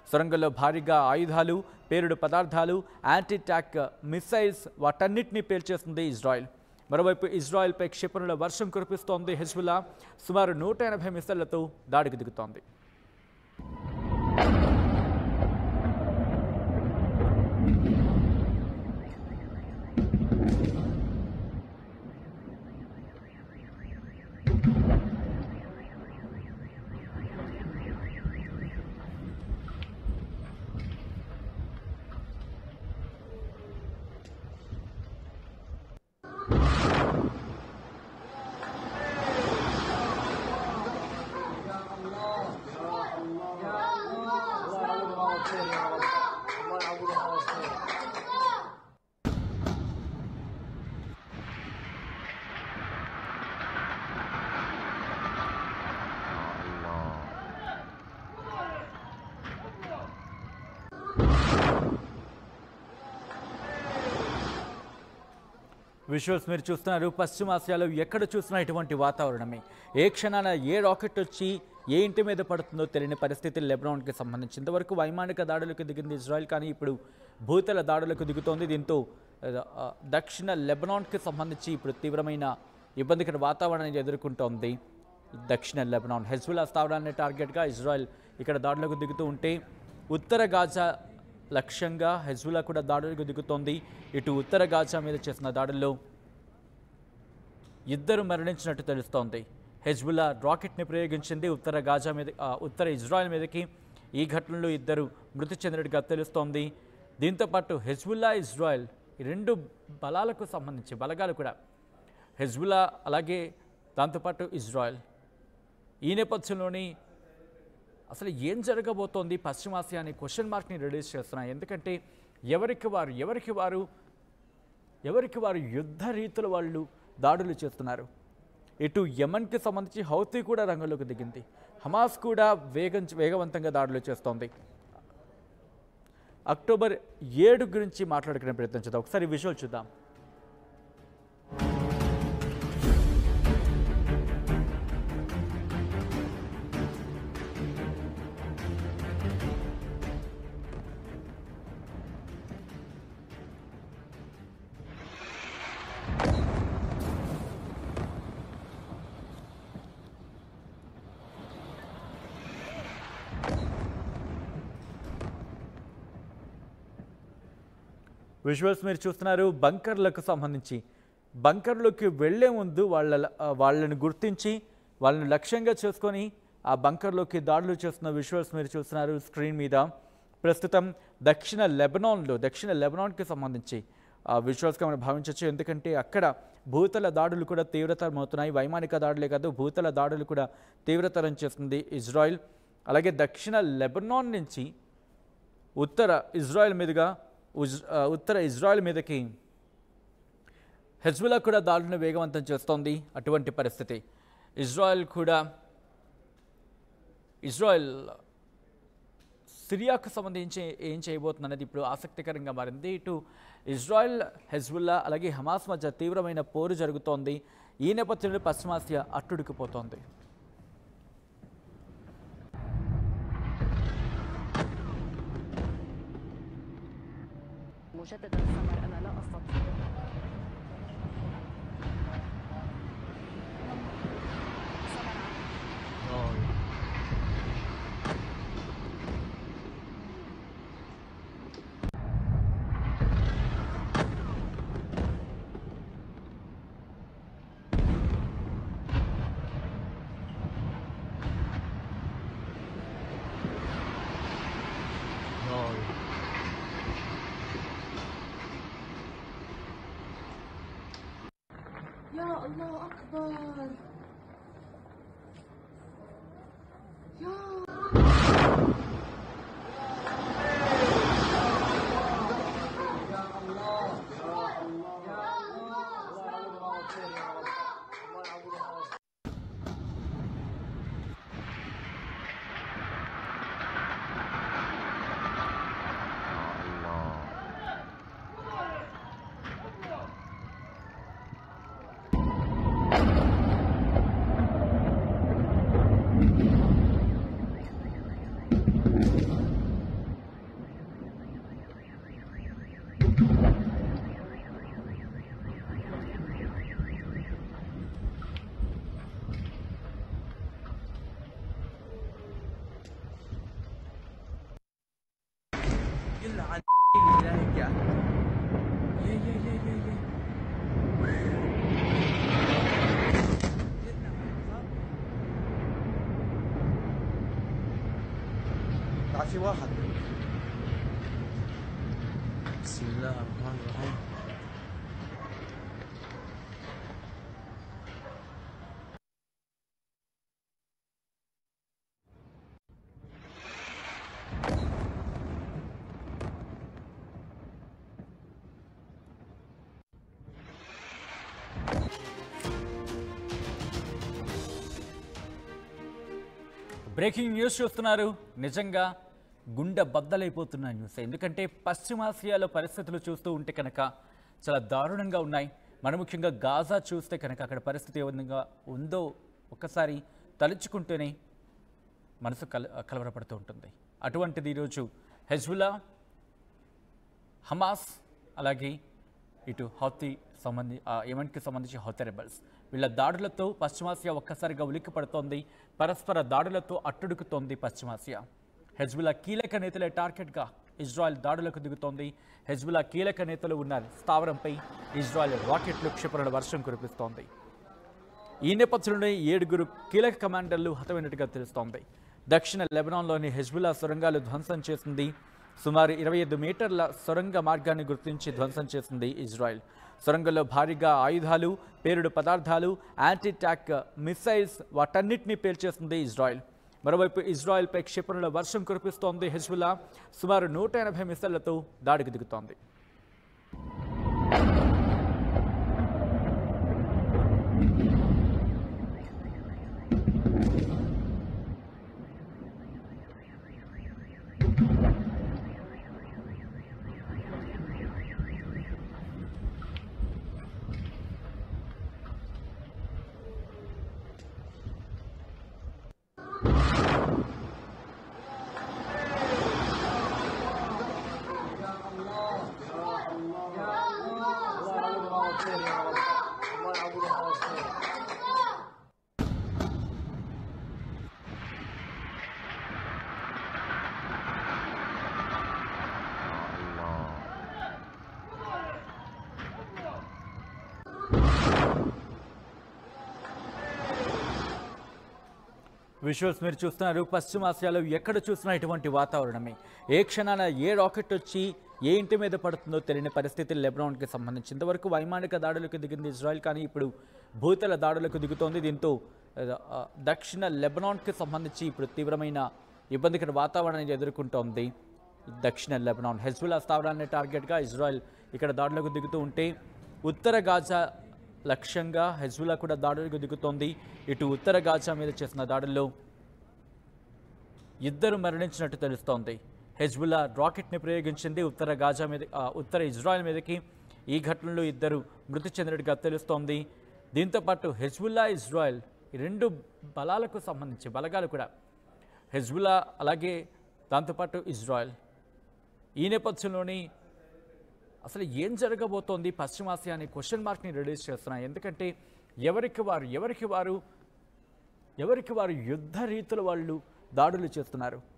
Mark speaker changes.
Speaker 1: సొరంగంలో భారీగా ఆయుధాలు పేలుడు పదార్థాలు యాంటీ ట్యాక్ మిసైల్స్ వాటన్నిటిని పేల్చేస్తుంది ఇజ్రాయెల్ మరోవైపు ఇజ్రాయెల్పై క్షిపణుల వర్షం కురిపిస్తోంది హెజ్బుల్లా సుమారు నూట ఎనభై మిసైళ్లతో దాడికి దిగుతోంది విజువల్స్ మీరు చూస్తున్నారు పశ్చిమాసియాలో ఎక్కడ చూసినా ఇటువంటి వాతావరణమే ఏ క్షణాన ఏ రాకెట్ వచ్చి ఏ ఇంటి మీద పడుతుందో తెలియని పరిస్థితి లెబనాన్కి సంబంధించి ఇంతవరకు వైమానిక దాడులకు దిగింది ఇజ్రాయెల్ కానీ ఇప్పుడు భూతల దాడులకు దిగుతోంది దీంతో ఆ, దక్షిణ లెబనాన్కి సంబంధించి ఇప్పుడు తీవ్రమైన ఇబ్బందికర వాతావరణాన్ని ఎదుర్కొంటోంది దక్షిణ లెబనాన్ హెజ్బుల్లా స్థావరాన్ని టార్గెట్గా ఇజ్రాయెల్ ఇక్కడ దాడులకు దిగుతూ ఉంటే ఉత్తర గాజా లక్ష్యంగా హెజ్బుల్లా కూడా దాడులకు దిగుతోంది ఇటు ఉత్తర గాజా మీద చేసిన దాడుల్లో ఇద్దరు మరణించినట్టు తెలుస్తోంది హెజ్బుల్లా రాకెట్ని ప్రయోగించింది ఉత్తర గాజా మీద ఆ, ఉత్తర ఇజ్రాయెల్ మీదకి ఈ ఘటనలో ఇద్దరు మృతి చెందినట్టుగా తెలుస్తోంది దీంతోపాటు హెజ్బుల్లా ఇజ్రాయెల్ ఈ రెండు బలాలకు సంబంధించి బలగాలు కూడా హెజ్బుల్లా అలాగే దాంతోపాటు ఇజ్రాయెల్ ఈ నేపథ్యంలోని అసలు ఏం జరగబోతోంది పశ్చిమాసియా అనే క్వశ్చన్ మార్క్ని రిలీజ్ చేస్తున్నాయి ఎందుకంటే ఎవరికి వారు ఎవరికి వారు ఎవరికి వారు యుద్ధ రీతుల వాళ్ళు దాడులు చేస్తున్నారు ఇటు యమన్కి సంబంధించి హౌతీ కూడా రంగంలోకి దిగింది హమాస్ కూడా వేగం వేగవంతంగా దాడులు చేస్తోంది అక్టోబర్ ఏడు గురించి మాట్లాడుకునే ప్రయత్నం చేద్దాం ఒకసారి విజువల్ చూద్దాం విజువల్స్ మీరు చూస్తున్నారు బంకర్లకు సంబంధించి బంకర్లోకి వెళ్లే ముందు వాళ్ళ వాళ్ళని గుర్తించి వాళ్ళని లక్ష్యంగా చేసుకొని ఆ బంకర్లోకి దాడులు చేస్తున్న విజువల్స్ మీరు చూస్తున్నారు స్క్రీన్ మీద ప్రస్తుతం దక్షిణ లెబనాన్లో దక్షిణ లెబనాన్కి సంబంధించి ఆ విజువల్స్గా మనం భావించవచ్చు ఎందుకంటే అక్కడ భూతల దాడులు కూడా తీవ్రతరం అవుతున్నాయి వైమానిక దాడులే కాదు భూతల దాడులు కూడా తీవ్రతరం చేస్తుంది ఇజ్రాయిల్ అలాగే దక్షిణ లెబనాన్ నుంచి ఉత్తర ఇజ్రాయెల్ మీదుగా ఉజ్- ఆ, ఉత్తర ఇజ్రాయెల్ మీదకి హెజ్బుల్లా కూడా దాడులను వేగవంతం చేస్తోంది అటువంటి పరిస్థితి ఇజ్రాయెల్ కూడా ఇజ్రాయెల్ సిరియాకు సంబంధించి ఏం చేయబోతుంది అనేది ఇప్పుడు ఆసక్తికరంగా మారింది ఇటు ఇజ్రాయెల్ హెజ్బుల్లా అలాగే హమాస్ మధ్య తీవ్రమైన పోరు జరుగుతోంది ఈ నేపథ్యంలో పశ్చిమాసియా అట్టుడికిపోతోంది
Speaker 2: مجددا سمر انا لا استطيع يا الله اكبر يا
Speaker 3: يلعن الله يا
Speaker 1: ఏ, ఏ, ఏ, ఏ, ఏ.
Speaker 3: تعال في واحد بسم الله الرحمن الرحيم
Speaker 1: బ్రేకింగ్ న్యూస్ చూస్తున్నారు నిజంగా గుండె బద్దలైపోతున్న న్యూస్ ఎందుకంటే పశ్చిమాసియాలో పరిస్థితులు చూస్తూ ఉంటే కనుక చాలా దారుణంగా ఉన్నాయి మన ముఖ్యంగా గాజా చూస్తే కనుక అక్కడ పరిస్థితి ఏ విధంగా ఉందో ఒక్కసారి తలుచుకుంటేనే మనసు కల కలవరపడుతూ ఉంటుంది అటువంటిది ఈరోజు హెజ్బుల్లా హమాస్ అలాగే ఇటు హౌతీ సంబంధి ఆ యెమెన్కి సంబంధించి హౌతీ రెబల్స్ వీళ్ళ దాడులతో పశ్చిమాసియా ఒక్కసారిగా ఉలిక్కి పడుతోంది పరస్పర దాడులతో అట్టుడుకుతోంది పశ్చిమాసియా హెజ్బుల్లా కీలక నేతలే టార్గెట్గా ఇజ్రాయెల్ దాడులకు దిగుతోంది హెజ్బుల్లా కీలక నేతలు ఉన్న స్థావరంపై ఇజ్రాయెల్ రాకెట్లు క్షిపణుల వర్షం కురిపిస్తోంది ఈ నేపథ్యంలోనే ఏడుగురు కీలక కమాండర్లు హతమైనట్టుగా తెలుస్తోంది దక్షిణ లెబనాన్లోని హెజ్బుల్లా సొరంగాలు ధ్వంసం చేసింది సుమారు ఇరవై ఐదు మీటర్ల సొరంగ మార్గాన్ని గుర్తించి ధ్వంసం చేసింది ఇజ్రాయెల్ సొరంగంలో భారీగా ఆయుధాలు పేలుడు పదార్థాలు యాంటీ ట్యాక్ మిసైల్స్ వాటన్నిటినీ పేల్చేసింది ఇజ్రాయెల్ మరోవైపు ఇజ్రాయెల్పై క్షిపణుల వర్షం కురిపిస్తోంది హెజ్బుల్లా సుమారు నూట ఎనభై మిసైళ్లతో దాడికి దిగుతోంది విజువల్స్ మీరు చూస్తున్నారు పశ్చిమాసియాలో ఎక్కడ చూసినా ఇటువంటి వాతావరణమే ఏ క్షణాన ఏ రాకెట్ వచ్చి ఏ ఇంటి మీద పడుతుందో తెలియని పరిస్థితి లెబనాన్కి సంబంధించి ఇంతవరకు వైమానిక దాడులకు దిగింది ఇజ్రాయెల్ కానీ ఇప్పుడు భూతల దాడులకు దిగుతోంది దీంతో ఆ, దక్షిణ లెబనాన్కి సంబంధించి ఇప్పుడు తీవ్రమైన ఇబ్బందికర వాతావరణాన్ని ఎదుర్కొంటోంది దక్షిణ లెబనాన్ హెజ్బుల్లా స్థావరాన్ని టార్గెట్గా ఇజ్రాయెల్ ఇక్కడ దాడులకు దిగుతూ ఉంటే ఉత్తర గాజా లక్ష్యంగా హెజ్బుల్లా కూడా దాడులకు దిగుతోంది ఇటు ఉత్తర గాజా మీద చేసిన దాడుల్లో ఇద్దరు మరణించినట్టు తెలుస్తోంది హెజ్బుల్లా రాకెట్ని ప్రయోగించింది ఉత్తర గాజా మీద ఆ, ఉత్తర ఇజ్రాయెల్ మీదకి ఈ ఘటనలో ఇద్దరు మృతి చెందినట్టుగా తెలుస్తోంది దీంతోపాటు హెజ్బుల్లా ఇజ్రాయెల్ ఈ రెండు బలాలకు సంబంధించి బలగాలు కూడా హెజ్బుల్లా అలాగే దాంతోపాటు ఇజ్రాయెల్ ఈ నేపథ్యంలోని అసలు ఏం జరగబోతోంది పశ్చిమాసియా అనే క్వశ్చన్ మార్క్ని రిలీజ్ చేస్తున్నాయి ఎందుకంటే ఎవరికి వారు ఎవరికి వారు ఎవరికి వారు యుద్ధ రీతుల వాళ్ళు దాడులు చేస్తున్నారు